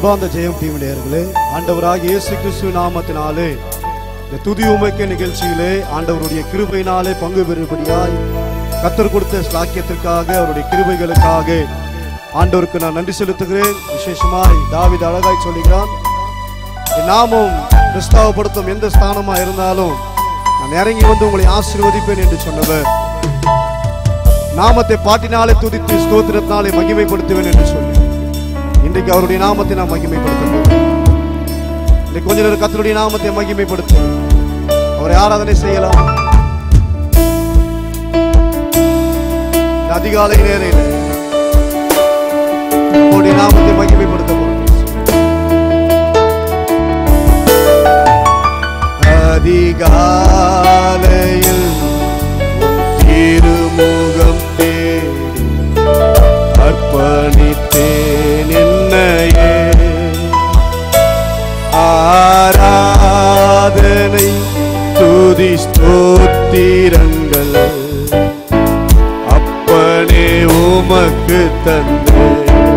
அன்பார்ந்த ஜெயம் டீமுடையர்களே ஆண்டவராக இயேசு கிறிஸ்து நாமத்தினாலே இந்த துதி உமைக்க நிகழ்ச்சியிலே ஆண்டவருடைய கிருபையினாலே பங்கு பெறும்படியாய் கத்தர் கொடுத்த ஸ்லாக்கியத்திற்காக அவருடைய கிருபைகளுக்காக ஆண்டவருக்கு நான் நன்றி செலுத்துகிறேன் விசேஷமாய் தாவீது அழகாய் சொல்லுகிறான் என் நாமம் கிறிஸ்தாவப்படுத்தும் எந்த ஸ்தானமா இருந்தாலும் நான் இறங்கி வந்து உங்களை ஆசீர்வதிப்பேன் என்று சொன்னவர் நாமத்தை பாட்டினாலே துதித்து ஸ்தோத்திரத்தினாலே மகிமைப்படுத்துவேன் என்று சொல்லி இன்றைக்கு அவருடைய நாமத்தை நாம் மகிமைப்படுத்துவோம் இன்னைக்கு கொஞ்ச நேரம் கத்தருடைய நாமத்தை மகிமைப்படுத்தும் அவரை ஆராதனை செய்யலாம் இந்த அதிகாலை நேரையில் அவருடைய நாமத்தை மகிமைப்படுத்துவோம் அதிகாலையில் திருமுகம் தேடி அர்ப்பணித்தேன் என்னையே ஆராதனை துதி ஸ்தோத்திரங்கள் அப்பனே உமக்கு தந்து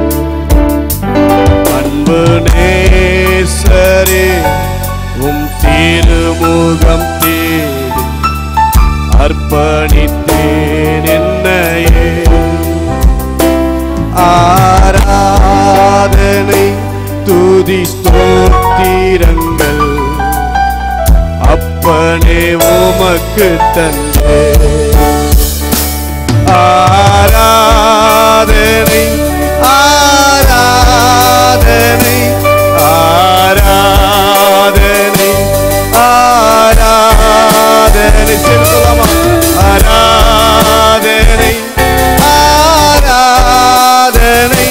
அன்பு நேசரே உம் திருமுகம் தேடி அர்ப்பணித்தேன் என்னையே ஆராதனை துதி ஸ்தோத்திரங்கள் அப்பனே உமக்கு தந்தே ஆராதனை ஆராதனை ஆராதனை ஆராதனை சேர்ந்து சொல்லலாமா ஆராதனை ஆராதனை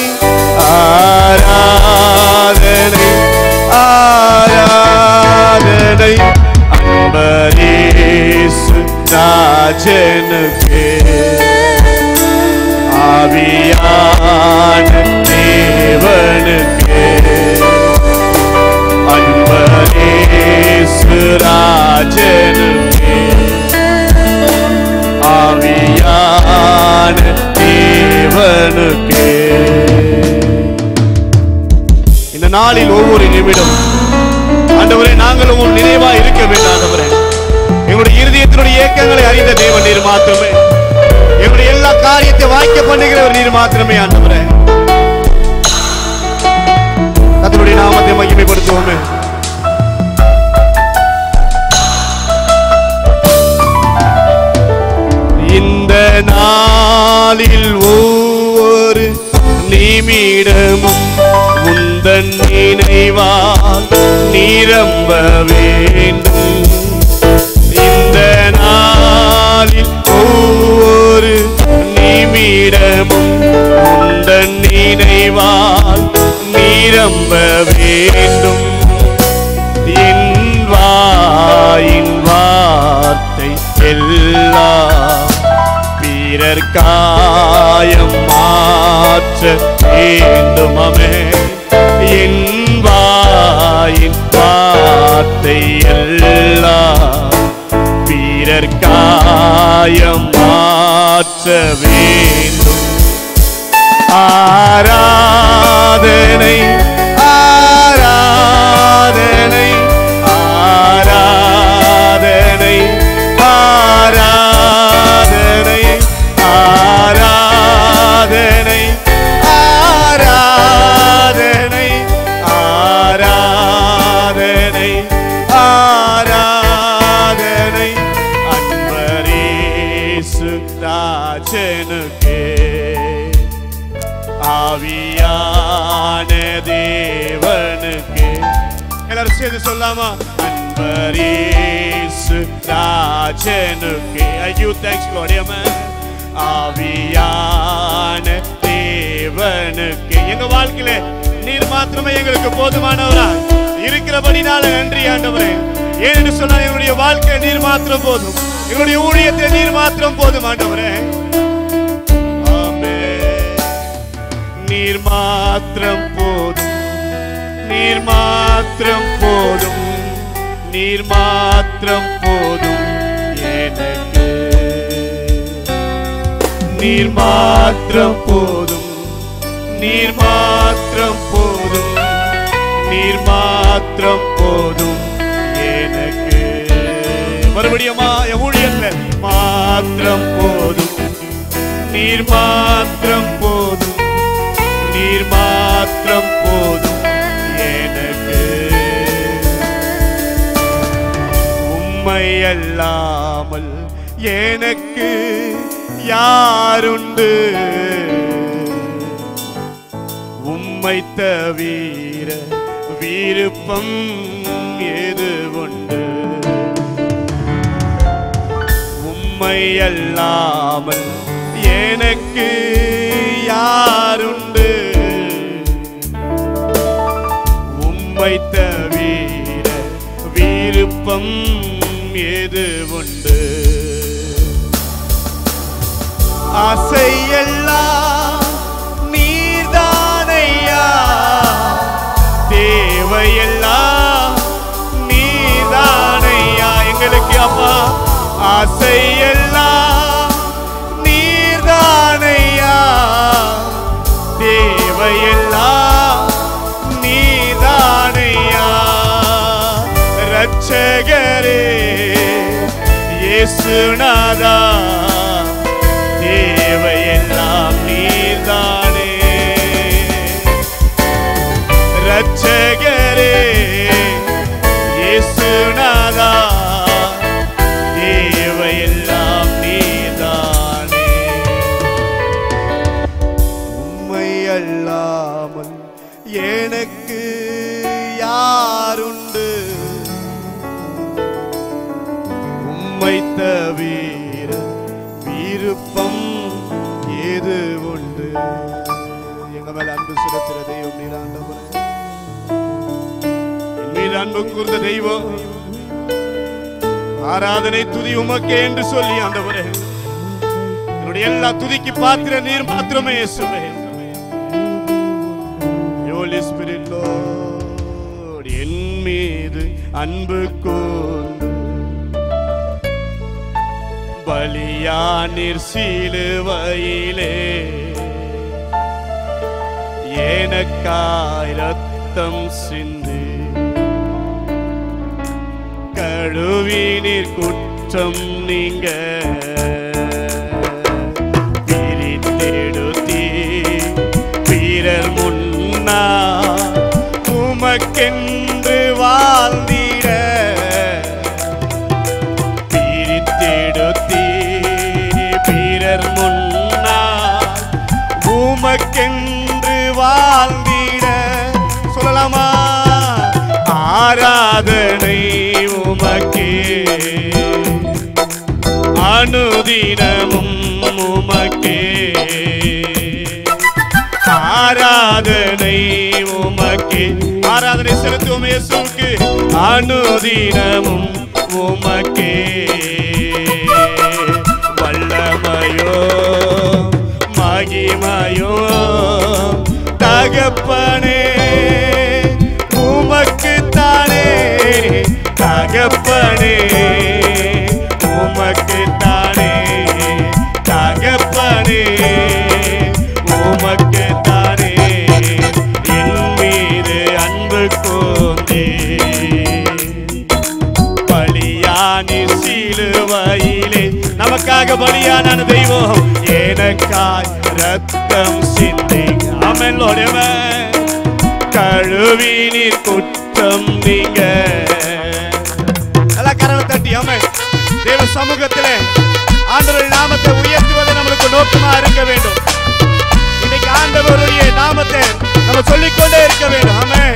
ஆராதனை ஆராதனை அன்பரேசு ராஜனுக்கே ஆவியான தேவனுக்கே அன்பரேசு ராஜனுக்கே ஆவியான தேவனுக்கே இந்த நாளில் ஒவ்வொரு நிமிடம் ஆண்டவரே நாங்களும் உன் நினைவா இருக்க வேண்டும் ஆண்டவரே எங்களுடைய இருதயத்தினுடைய இயக்கங்களை அறிந்த தேவன் நீர் மாத்திரமே எங்களுடைய எல்லா காரியத்தை வாய்க்க பண்ணுகிறவர் நீர் மாத்திரமே ஆண்டவரே கத்தருடைய நாமத்தை மகிமைப்படுத்துவோமே இந்த நாளில் ஒவ்வொரு நிமிடமும் முந்தன் நினைவால் நிரம்ப வேண்டும் இந்த நாளில் ஒவ்வொரு நிமிடமும் முந்தன் நினைவால் நிரம்ப வேண்டும் என் வாயின் வார்த்தை எல்லாம் பிறர் காயம் மாற்ற வேண்டுமமே என் வாயின் வார்த்தை எல்லாம் பிறர் காயம் மாற்ற வேண்டும் ஆராதனை ஆராதனை ஆராதனை ஆராதனை ஆராதனை ஆராதனை ஆராதனை ஆராதனை அன்பரேசு ராஜனுக்கே ஆவியான தேவனுக்கு எல்லாரும் சேர்ந்து சொல்லாமா அன்பரேசு ராஜனுக்கு ஐயோ தேங்க்ஸ் லோடியம்ம ஆவியான தேவனுக்கு எங்க வாழ்க்கையில நீர் மாத்திரமே எங்களுக்கு போதுமானவரா இருக்கிறபடினால நன்றி ஆண்டவரே ஏன்னு சொன்னா எங்களுடைய வாழ்க்கை நீர் மாத்திரம் போதும் எங்களுடைய ஊழியத்தை நீர் மாத்திரம் போதும் ஆண்டவரே ஆமென். நீர் மாத்திரம் போதும் நீர் மாத்திரம் போதும் நீர் மாத்திரம் போதும் எனக்கு நீர் மாத்திரம் போதும் நீர் மாத்திரம் போதும் நீர் மாத்திரம் போதும் எனக்கு மறுபடியுமா என் ஊழியத்துல மாத்திரம் போதும் நீர் மாத்திரம் போதும் நீர் மாத்திரம் போதும் எனக்கு உம்மை அல்லாமல் எனக்கு யாருண்டு உம்மை தவிர விருப்பம் எது உண்டு உம்மை அல்லாமல் எனக்கு யாருண்டு உம்மை தவிர விருப்பம் எது உண்டு ஆசையெல்லாம் நீர்தானையா தேவையெல்லாம் நீர்தானையா எங்களுக்கு அப்பா ஆசையெல்லாம் நீர்தானையா தேவையெல்லாம் நீர்தானையா ரட்சகரே இயேசுநாதா தேவையெல்லாம் நீர்தானே ரட்சகரே இயேசுநாதா தேவையெல்லாம் நீர்தானே உம்மை அல்லாமல் எனக்கு யாருண்டு உம்மை தவிர விருப்பம் ஏது உண்டு எங்க மேல அன்பு செலுத்துற தெய்வம் நீர் ஆண்டவரே என் மீது அன்பு கூர்ந்த தெய்வம் ஆராதனை துதி உமக்கே என்று சொல்லி ஆண்டவரே என்னுடைய எல்லா துதிக்கு பாத்திர நீர் மாத்திரமே இயேசுவே Holy Spirit Lord என் மீது அன்பு கூர்ந்து பலியானிர் சிலுவையிலே எனக்காய் ரத்தம் சிந்தி கழுவினீர் குற்றம் நீங்க பிரித்தெடுத்தீ பிறர் முன்னா உமக்கென்று வாழ்ந்திட பிரித்தெடுத்தீ பிறர் முன்னா உமக்கென்று வாழ்ந்திட சொல்லலாமா ஆராதனை உமக்கே அனுதினமும் உமக்கே ஆராதனை உமக்கே ஆராதனை செலுத்துவோம் இயேசுவுக்கு அனுதினமும் உமக்கே வல்லமையோ மகிமையோ தகப்பனே உமக்கு தானே தகப்பனே உமக்கு தானே தகப்பனே உமக்கு தானே என் மீது அன்பு கோந்தே பலியானி சிலுவையிலே நமக்காக பலியான தெய்வம் எனக்காய் ரத்தம் சிந்தி அமலோடவ கழுவி நீர் குற்றம் நீங்க நல்லா கரவை தட்டி அமன் தேவ சமூகத்திலே ஆண்டவருடைய நாமத்தை உயர்த்துவதை நம்மளுக்கு நோக்கமா இருக்க வேண்டும் இன்னைக்கு ஆண்டவருடைய நாமத்தை நம்ம சொல்லிக்கொண்டே இருக்க வேண்டும் ஆமென்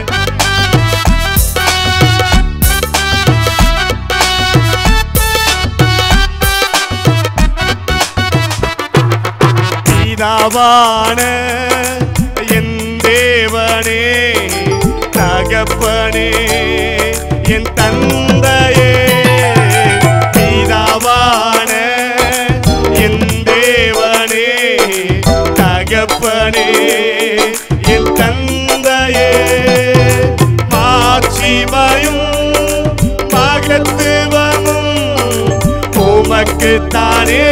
பிதாவான என் தேவனே தகப்பனே என் தந்தையே பிதாவான என் தேவனே தகப்பனே என் தந்தையே மாட்சிமையும் மகத்துவமும் உமக்குத்தானே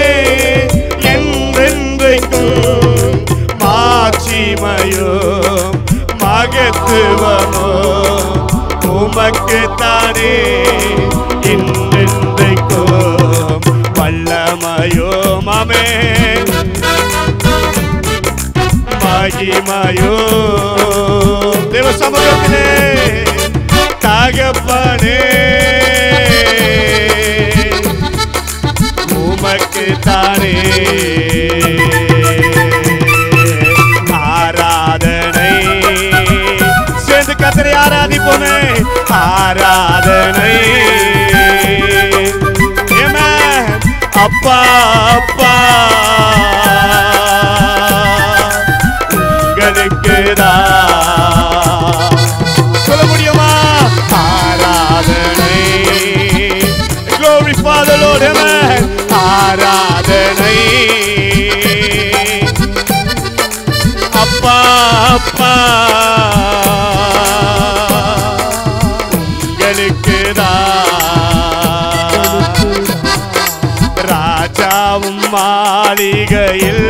என்றென்றைக்கும் மாட்சிமையோ மகத்துவமோ உமக்கு தானே இன்றைக்கும் வல்லமையோ மாமே மகிமையோ தேவ சமூகத்திலே தகப்பனே உமக்கு தானே ஆராதனை சேர்ந்து கத்தரை ஆராதிப்போமே ஆராதனை Amen. அப்பா அப்பா உங்களுக்கு சொல்ல முடியுமா ஆராதனை Glorify the Lord, amen. ஆராதனை அப்பா அப்பா உங்களுக்கு ராஜாவும் மாளிகையில்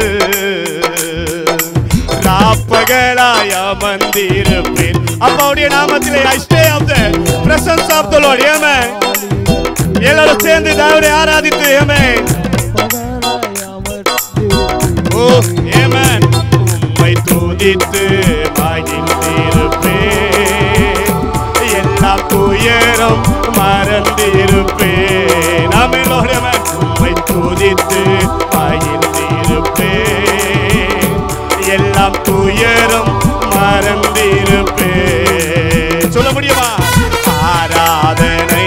ராப்பகலாய் அமர்ந்திருப்பேன் அப்பாவுடைய நாமத்திலே I stay of the presence of the lord amen எல்லாரும் சேர்ந்து தேவனை ஆராதித்து ஆமென் ஓ ஆமென் உம்மை துதித்து மகிழ்ந்திருப்பேன் எல்லாம் துயரம் மறந்திருப்பேன் ஆமென் லார்ட் ஆமென் உம்மை துதித்து மகிழ்ந்திருப்பேன் எல்லாம் துயரம் மறந்திருப்பேன் சொல்ல முடியுமா ஆராதனை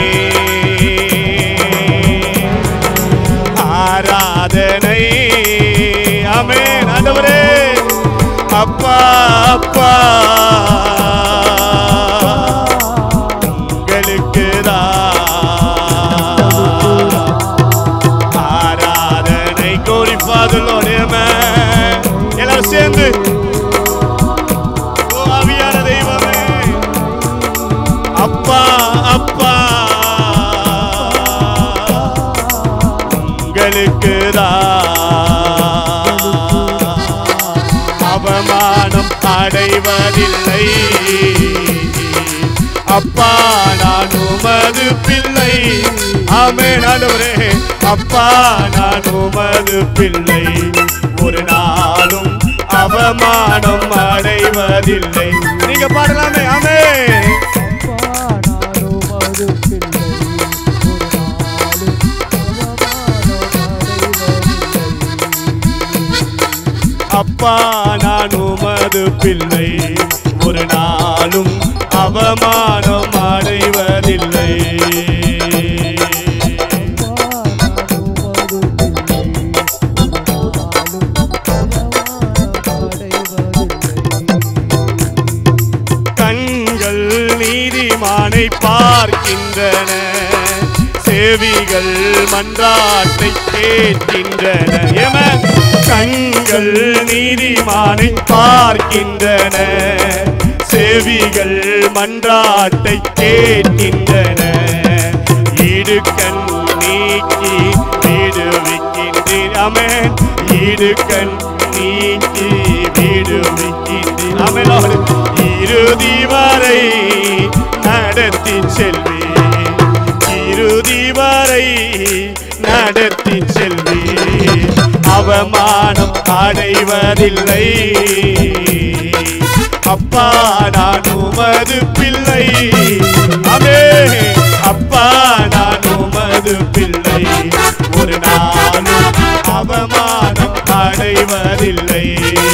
ஆராதனை ஆமென் ஆண்டவரே அப்பா அப்பா உங்களுக்கு ஆராதனை கோரி பாதலோட எல்லாரும் சேர்ந்து ஓ ஆவியான தெய்வமே அப்பா அப்பா உங்களுக்கு அவமானம் அடைவதில்லை அப்பா நான் உமது பிள்ளை ஆமென் ஆண்டவரே அப்பா நான் உமது பிள்ளை ஒரு நாளும் அவமானம் அடைவதில்லை நீங்க பாடலாமே ஆமே அப்பா நான் உமது பிள்ளை ஒரு நாளும் அவமானம் அடைவதில்லை கண்கள் நீதிமானை பார்க்கின்றன செவிகள் மன்றாட்டை கேட்கின்றன எமன் கண்கள் நீதிமானை பார்க்கின்றன செவிகள் மன்றாட்டை கேட்கின்றன இடுக்கண் நீக்கி விடுவிக்கின்றேன் அமேன் இடுக்கண் நீக்கி விடுவிக்கின்றேன் அமேன் இறுதி வரை நடத்தி செல்வேன் இறுதி வரை நடத்தி செல்வி அவமானம் அடைவதில்லை அப்பா நான் உமது பிள்ளை அமே அப்பா நான் உமது பிள்ளை ஒரு நாளும் அவமானம் அடைவதில்லை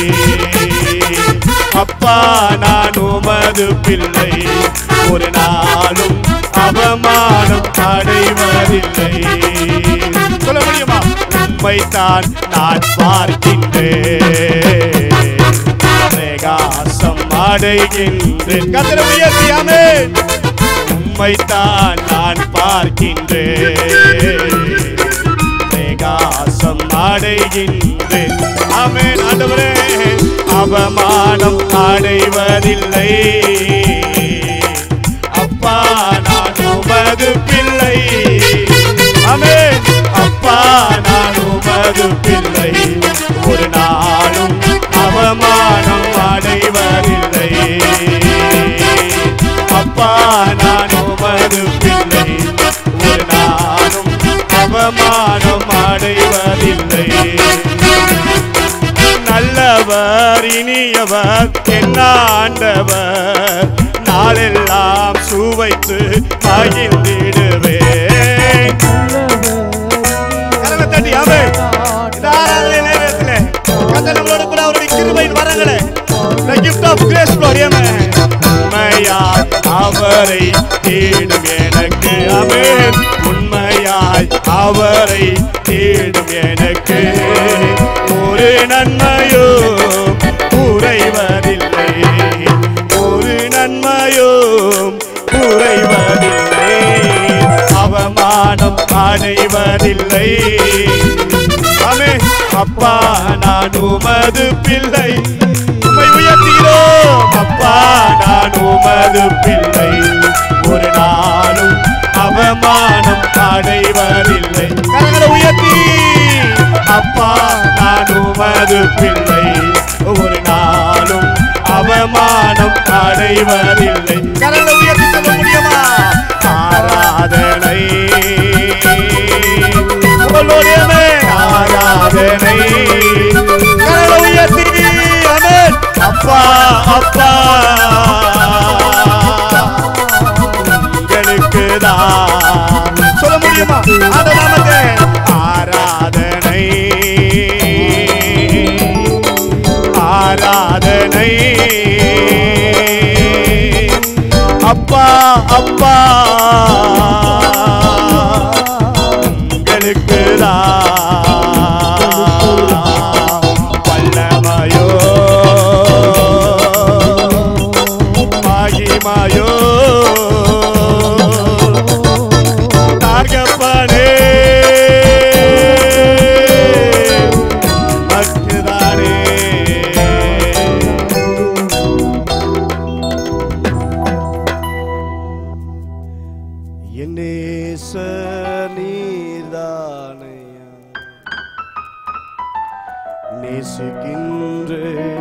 அப்பா நான் உமது பிள்ளை ஒரு நாளும் அவமானம் அடைவதில்லை சொல்ல முடியுமா உண்மைத்தான் நான் பார்க்கின்றேன் பிரகாசம் அடைகின்றேன் கதிர உயர்த்தியாமே உண்மைத்தான் நான் பார்க்கின்றேன் பிரகாசம் அடைகின்றேன் ஆமென் ஆண்டவரே அவமானம் அடைவதில்லை அப்பா நான் உமது பிள்ளை ஆமென் அப்பா நான் உமது பிள்ளை ஒரு நாளும் அவமானம் அடைவதில்லை அப்பா நான் நல்லவர் இனியவர் என்ன ஆண்டவர் நாளெல்லாம் சுவைத்து மகிழ்ந்திடுவே கரங்களை தட்டி அவை இந்த ஆராதனை நேரத்துல கர்த்தர் நம்மளோட கூட அவருடைய கிருபையின் வரங்களே the gift of grace Lord amen உண்மையாய் அவரை தேடும் எனக்கு அமேன் உண்மையாய் அவரை தேடும் எனக்கு ஒரு நன்மையோ குறைவதில்லை ஒரு நன்மையோ குறைவதில்லை அவமானம் அடைவதில்லை அமே அப்பா நான் உமது பிள்ளை உம்மை உயர்த்துகிறோம் அப்பா நான் உமது பிள்ளை ஒரு நாளும் அவமானம் அடைவதில்லை கரங்களை உயர்த்தி அப்பா நான் உமது பிள்ளை ஒரு நாளும் அவமானம் அடைவதில்லை கரங்களை உயர்த்தி சொல்ல முடியுமா ஆராதனை உங்களோடையமே ஆராதனை கரங்களை உயர்த்தி அமேன் அப்பா அப்பா உங்களுக்கு தான் சொல்ல முடியுமா அந்த நாமத்தை ஆராதனை ஆராதனை அப்பா அப்பா உங்களுக்கு வல்லமையோ மகிமையோ தார்கப்பனே மக்குதானே என்னேச நீர்தானையா நேசிக்கின்ற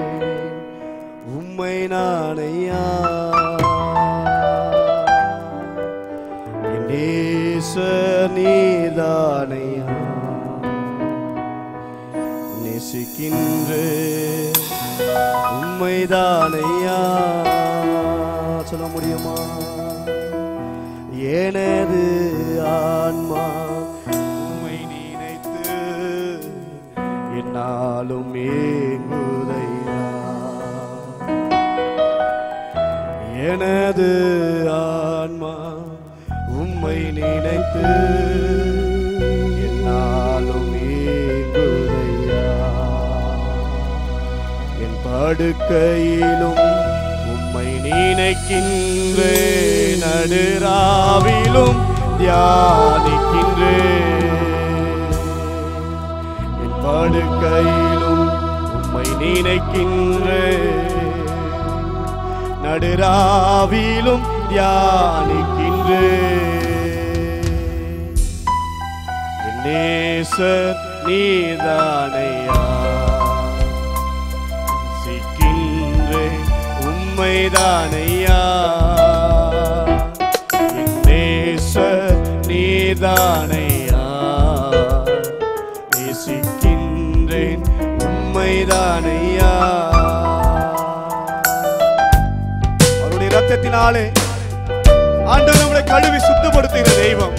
உம்மை நானையா என்னேச நீர்தானையா நேசிக்கின்ற உம்மைதானையா சொல்ல முடியுமா எனது ஆன்மா உம்மை நினைத்து என்னாலும் ஏங்குதையா எனது ஆன்மா உம்மை நினைத்து என்னாலும் ஏங்குதையா என் படுக்கையிலும் உம்மை நினைக்கின்றே நடுராவிலும் தியானிக்கின்றே என் படுக்கையிலும் உம்மை நினைக்கின்றே நடுராவிலும் தியானிக்கின்றே என் நேசர் நீதானையா சிக்கின்றேன் உம்மைதானையா என் நேசர் நீதானையா நேசிக்கின்றேன் உம்மைதானையா அவருடைய ரத்தத்தினாலே ஆண்டவர் நம்மளை கழுவி சுத்தப்படுத்துகிற தெய்வம்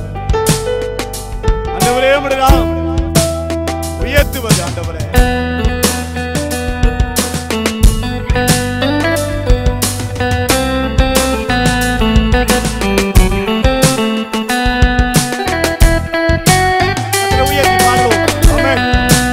ஆண்டவரே உம்முடைய நாம் உயர்த்துவது ஆண்டவரே கர்த்தரை உயர்த்தி பாடுவோம் ஆமென்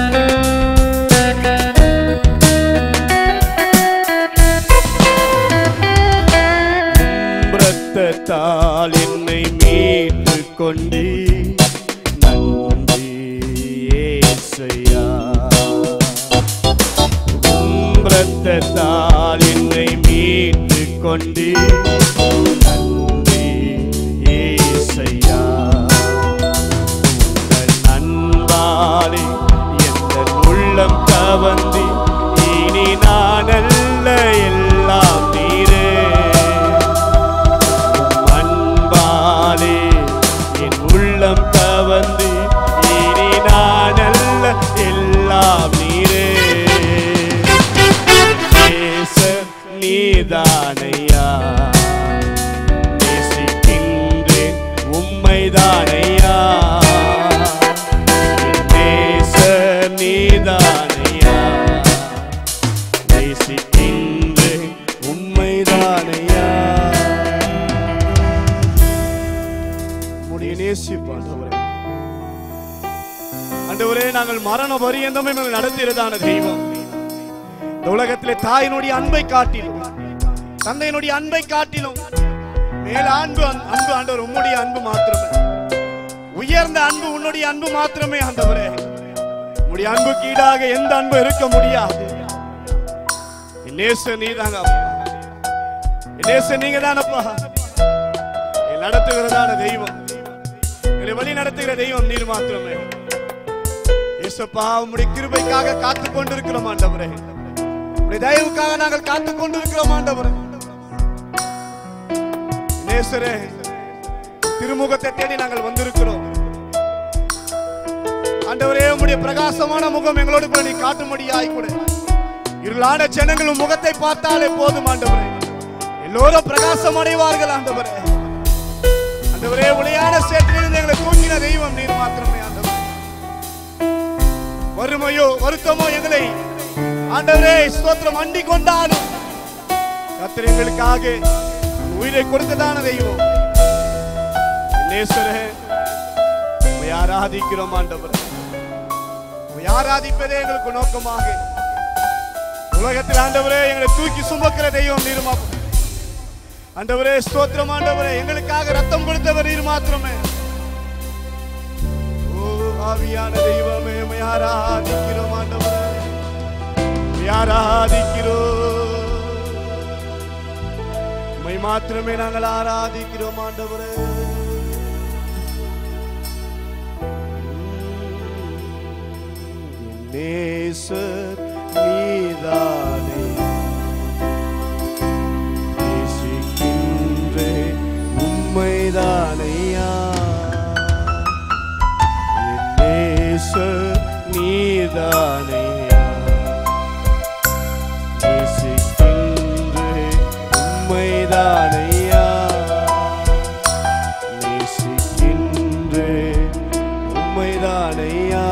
ரத்தத்தால் என்னை மீட்டு கொண்டி நன்றி ஏசையா உம் ரத்தத்தால் என்னை மீட்டு கொண்டி நன்றி ஏசையா உங்கள் அன்பாலே எந்த உள்ளம் கவந்தி இனி நான் அல்ல எல்லாம் நீரே உம் அன்பாலே என் உள்ளம் கவந்தி இனி நான் அல்ல எல்லாம் நீரே நீதானையா நேசர் நீதானையா நேசிக்கின்றேன் உண்மைதானையா உம்முடைய நேசிப்பு ஆண்டவரே ஆண்டவரே நாங்கள் மரண பரியந்தம் எங்களை நடத்துகிறதான தெய்வம் இந்த உலகத்திலே தாயினுடைய அன்பை காட்டிலும் தந்தையினுடைய அன்பை காட்டிலும் மேல அன்பு அன்பு ஆண்டவர் உம்முடைய அன்பு மாத்திரமே உயர்ந்த அன்பு உன்னுடைய அன்பு மாத்திரமே ஆண்டவரே உம்முடைய அன்புக்கு ஈடாக எந்த அன்பு இருக்க முடியாது என் நேச நீதாங்க அப்பா. என் நேச நீங்க தானப்பா என் நடத்துகிறதான தெய்வம் என்னை வழி நடத்துகிற தெய்வம் நீர் மாத்திரமே இயேசப்பா உம்முடைய கிருபைக்காக காத்து கொண்டிருக்கிறோம் ஆண்டவரே உம்முடைய தயவுக்காக நாங்கள் காத்து கொண்டிருக்கிறோம் ஆண்டவரே நேசரே திருமுகத்தை தேடி நாங்கள் வந்திருக்கிறோம் ஆண்டவரே உம்முடைய பிரகாசமான முகம் எங்களோடு கூட நீ காட்டும்படியாய் கூட இருளான ஜனங்கள் உம் முகத்தை பார்த்தாலே போதும் ஆண்டவரே எல்லோரும் பிரகாசம் அடைவார்கள் ஆண்டவரே ஆண்டவரே ஒளியான சேற்றிலிருந்து எங்களை தூங்கின தெய்வம் நீர் மாத்திரமே ஆண்டவரே வறுமையோ வருத்தமோ எங்களை ஆண்டவரே ஸ்தோத்திரம் அண்டி கொண்டாலும் கர்த்தர் எங்களுக்காக உயிரை கொடுத்ததான தெய்வம் நேசரே உம்மை ஆராதிக்கிறோம் ஆண்டவரே உம்மை ஆராதிப்பதே எங்களுக்கு நோக்கமாக உலகத்தில் ஆண்டவரே எங்களை தூக்கி சுமக்கிற தெய்வம் நீருமா ஆண்டவரே ஸ்தோத்திரம் ஆண்டவரே எங்களுக்காக ரத்தம் கொடுத்தவர் நீர் மாத்திரமே ஓ ஆவியான தெய்வமே உம்மை ஆராதிக்கிறோம் ஆண்டவரே உம்மை ஆராதிக்கிறோம் உம்மை மாத்திரமே நாங்கள் ஆராதிக்கிறோம் ஆண்டவரே என் நேசர் நீதானே நேசிக்கின்றேன் உம்மைதானையா என் நேசர் நீதானையா நேசிக்கின்றேன் உம்மைதானையா நேசிக்கின்றேன் உம்மைதானையா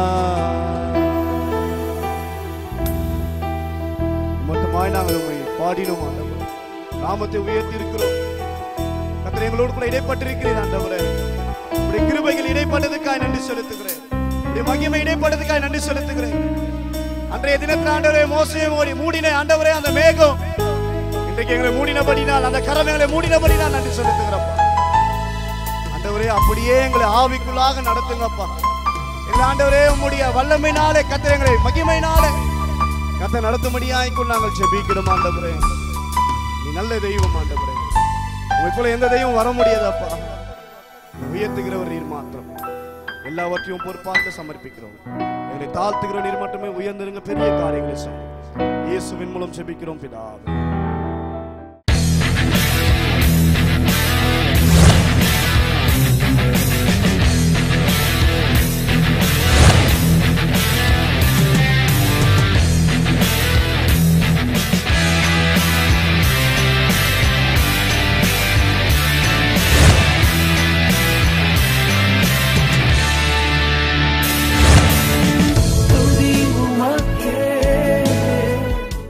மொத்தமாய் நாங்கள் உண்மை பாடினோம் ஆண்டவரே நாமத்தை உயர்த்தி இருக்கிறோம் கத்தர் எங்களோடு கூட இடைப்பட்டிருக்கிறேன் ஆண்டவரே உடைய கிருபைகள் இடைப்பட்டதுக்காய் நன்றி செலுத்துகிறேன் உடைய மகிமை இடைப்பட்டதுக்காய் நன்றி செலுத்துகிறேன் அன்றைய தினத்தில் ஆண்டவரே மோசையை மூடி மூடின ஆண்டவரே அந்த மேகம் இன்றைக்கு எங்களை மூடினபடினால் அந்த கரம் எங்களை மூடினபடினால் நன்றி செலுத்துகிறப்பா ஆண்டவரே அப்படியே எங்களை ஆவிக்குள்ளாக நடத்துங்கப்பா எங்கள் ஆண்டவரே உம்முடைய வல்லமையினாலே கத்தர் எங்களை மகிமையினாலே கத்த நடத்தும்படியாய்க்குள் நாங்கள் ஜெபிக்கிறோம் ஆண்டவரே நீ நல்ல தெய்வம் ஆண்டவரே உங்களை போல எந்த தெய்வம் வர முடியாதப்பா உயர்த்துகிறவர் நீர் மாத்திரம் எல்லாவற்றையும் பொறுப்பாக சமர்ப்பிக்கிறோம் எங்களை தாழ்த்துகிற நீர் மட்டுமே உயர்ந்திருங்க பெரிய காரியங்களை செய்யும் இயேசுவின் மூலம் ஜெபிக்கிறோம் பிதாவே